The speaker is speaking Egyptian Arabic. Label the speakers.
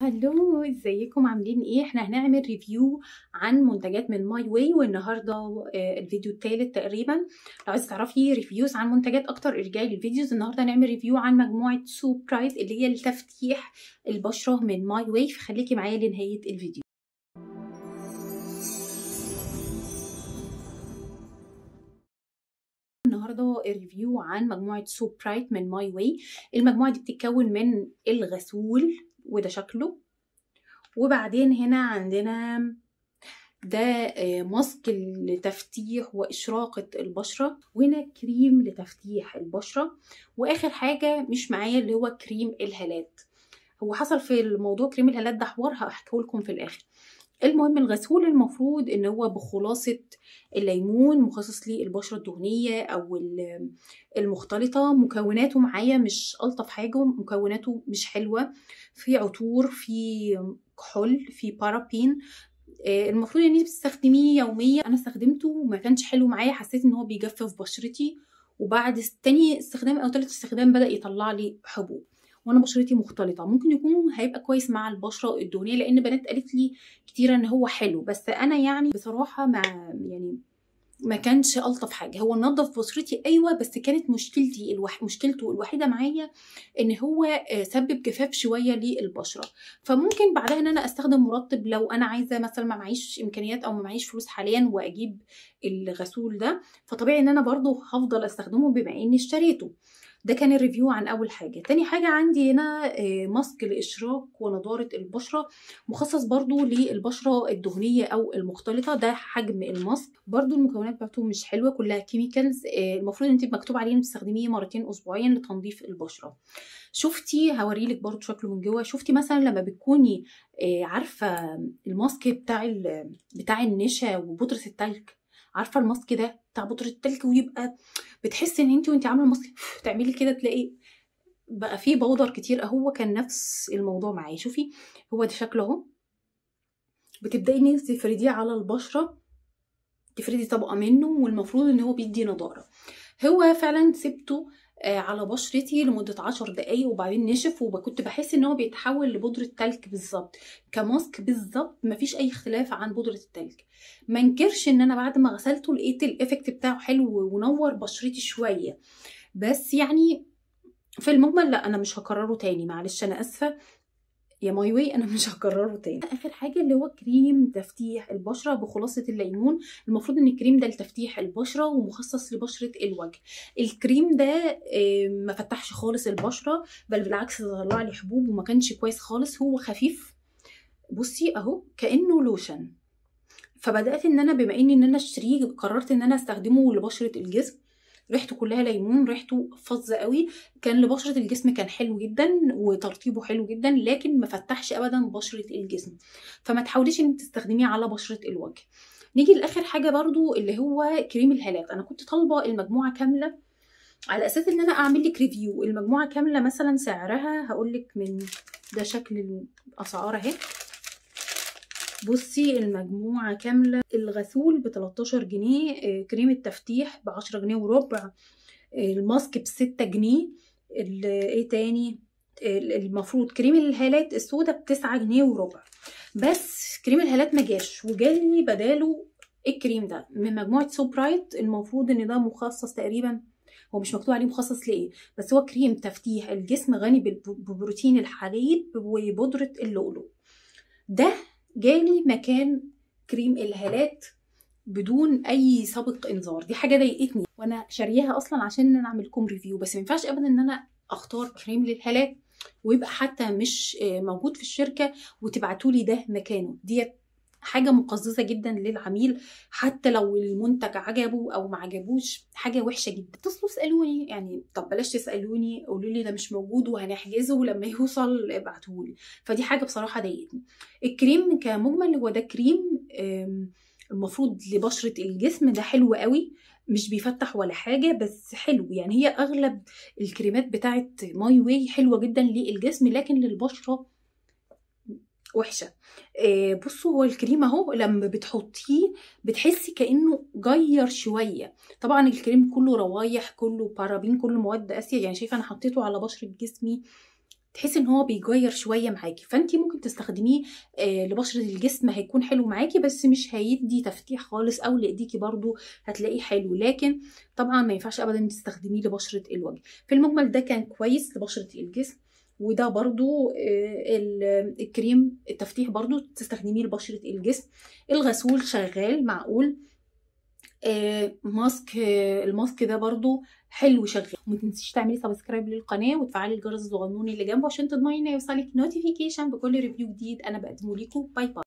Speaker 1: هلو ازيكم عاملين ايه احنا هنعمل ريفيو عن منتجات من ماي واي والنهارده آه، الفيديو الثالث تقريبا لو عايز تعرفي ريفيوز عن منتجات اكتر ارجعي للفيديوز النهارده هنعمل ريفيو عن مجموعه سوب برايت اللي هي لتفتيح البشره من ماي واي فخليكي معايا لنهايه الفيديو النهارده ريفيو عن مجموعه سوب برايت من ماي واي المجموعه دي بتتكون من الغسول وده شكله وبعدين هنا عندنا ده ماسك لتفتيح وإشراقة البشرة وهنا كريم لتفتيح البشرة وآخر حاجة مش معايا اللي هو كريم الهالات هو حصل في الموضوع كريم الهالات ده حوار هحكيه لكم في الآخر المهم الغسول المفروض ان هو بخلاصة الليمون مخصص للبشرة الدهنية او المختلطة مكوناته معايا مش ألطف حاجة مكوناته مش حلوة في عطور في كحول في بارابين المفروض ان انت بتستخدميه يوميا انا استخدمته وما كانش حلو معايا حسيت ان هو بيجفف بشرتي وبعد تاني استخدام او تالت استخدام بدا يطلع لي حبوب وانا بشرتي مختلطه ممكن يكون هيبقى كويس مع البشره الدهنيه لان بنات قالت لي كتير ان هو حلو بس انا يعني بصراحه مع يعني ما كانش الطف حاجه هو نظف بشرتي ايوه بس كانت مشكلتي الوح... مشكلته الوحيده معايا ان هو سبب جفاف شويه للبشره فممكن بعدها ان انا استخدم مرطب لو انا عايزه مثلا ما معيش امكانيات او ما معيش فلوس حاليا واجيب الغسول ده فطبيعي ان انا برضو هفضل استخدمه بما اني اشتريته ده كان الريفيو عن اول حاجه تاني حاجه عندي هنا ماسك لاشراق ونضاره البشره مخصص برضو للبشره الدهنيه او المختلطه ده حجم الماسك برضو المكونات بتاعته مش حلوه كلها كيميكالز المفروض انت مكتوب عليه ان تستخدميه مرتين اسبوعيا لتنظيف البشره شفتي هوريلك برضو شكله من جوه شفتي مثلا لما بتكوني عارفه الماسك بتاع بتاع النشا وبودره التلج عارفه الماسك ده بتاع بودره التلج ويبقى بتحسي ان انت وانت عامله الماسك تعملي كده تلاقي بقى فيه بودر كتير اهو كان نفس الموضوع معايا شوفي هو ده شكله اهو بتبداي ان انت تفرديه على البشره تفردي طبقه منه والمفروض ان هو بيدي نضاره هو فعلا سبته على بشرتي لمدة عشر دقايق وبعدين نشف وكنت بحس ان هو بيتحول لبودرة تلج بالظبط كماسك بالظبط مفيش اي اختلاف عن بودرة التلج ما انكرش ان انا بعد ما غسلته لقيت الايفكت بتاعه حلو ونور بشرتي شوية بس يعني في المجمل لا انا مش هكرره تاني معلش انا اسفة يا ماي واي انا مش هكرره تاني اخر حاجه اللي هو كريم تفتيح البشره بخلاصه الليمون المفروض ان الكريم ده لتفتيح البشره ومخصص لبشره الوجه الكريم ده ما فتحش خالص البشره بل بالعكس طلع لي حبوب وما كانش كويس خالص هو خفيف بصي اهو كانه لوشن فبدات ان انا بما اني ان انا اشتريه قررت ان انا استخدمه لبشره الجسم ريحته كلها ليمون ريحته فظ قوي كان لبشره الجسم كان حلو جدا وترطيبه حلو جدا لكن ما فتحش ابدا بشره الجسم فما تحاوليش ان تستخدميه على بشره الوجه نيجي لاخر حاجه برضو اللي هو كريم الهالات انا كنت طالبه المجموعه كامله على اساس ان انا اعمل لك ريفيو المجموعه كامله مثلا سعرها هقول لك من ده شكل الاسعار اهي بصي المجموعة كاملة الغسول ب 13 جنيه كريم التفتيح ب 10 جنيه وربع الماسك ب 6 جنيه ايه تاني المفروض كريم الهالات السودا ب 9 جنيه وربع بس كريم الهالات ما جاش وجالي بداله الكريم ده من مجموعة سوبرايت المفروض ان ده مخصص تقريبا هو مش مكتوب عليه مخصص لايه بس هو كريم تفتيح الجسم غني ببروتين الحليب وبودرة اللؤلؤ ده جالي مكان كريم الهالات بدون اي سابق انذار دي حاجه ضايقتني وانا شارياها اصلا عشان انا اعمل لكم ريفيو بس ما ينفعش ابدا ان انا اختار كريم للهالات ويبقى حتى مش موجود في الشركه وتبعتوا لي ده مكانه ديت حاجة مقززة جدا للعميل حتى لو المنتج عجبه او ما عجبوش حاجة وحشة جدا اتصلوا اسألوني يعني طب بلاش تسألوني قولوا لي ده مش موجود وهنحجزه ولما يوصل ابعتهولي فدي حاجة بصراحة ضايقتني الكريم كمجمل هو ده كريم المفروض لبشرة الجسم ده حلو قوي مش بيفتح ولا حاجة بس حلو يعني هي اغلب الكريمات بتاعت ماي واي حلوة جدا للجسم لكن للبشرة وحشه آه بصوا هو الكريم اهو لما بتحطيه بتحسي كانه جير شويه طبعا الكريم كله روايح كله بارابين كله مواد اسيا يعني شايفه انا حطيته على بشره جسمي تحسي ان هو بيغير شويه معاكي فانت ممكن تستخدميه آه لبشره الجسم هيكون حلو معاكي بس مش هيدي تفتيح خالص او لايديكي برضو هتلاقيه حلو لكن طبعا ما ينفعش ابدا تستخدميه لبشره الوجه في المجمل ده كان كويس لبشره الجسم وده برضو آه الكريم التفتيح برضو تستخدميه لبشره الجسم الغسول شغال معقول آه ماسك آه الماسك ده برضو حلو شغال وما تنسيش تعملي سبسكرايب للقناه وتفعلي الجرس الصغنون اللي جنبه عشان تضمني ان يوصلك نوتيفيكيشن بكل ريفيو جديد انا بقدمه لكم باي باي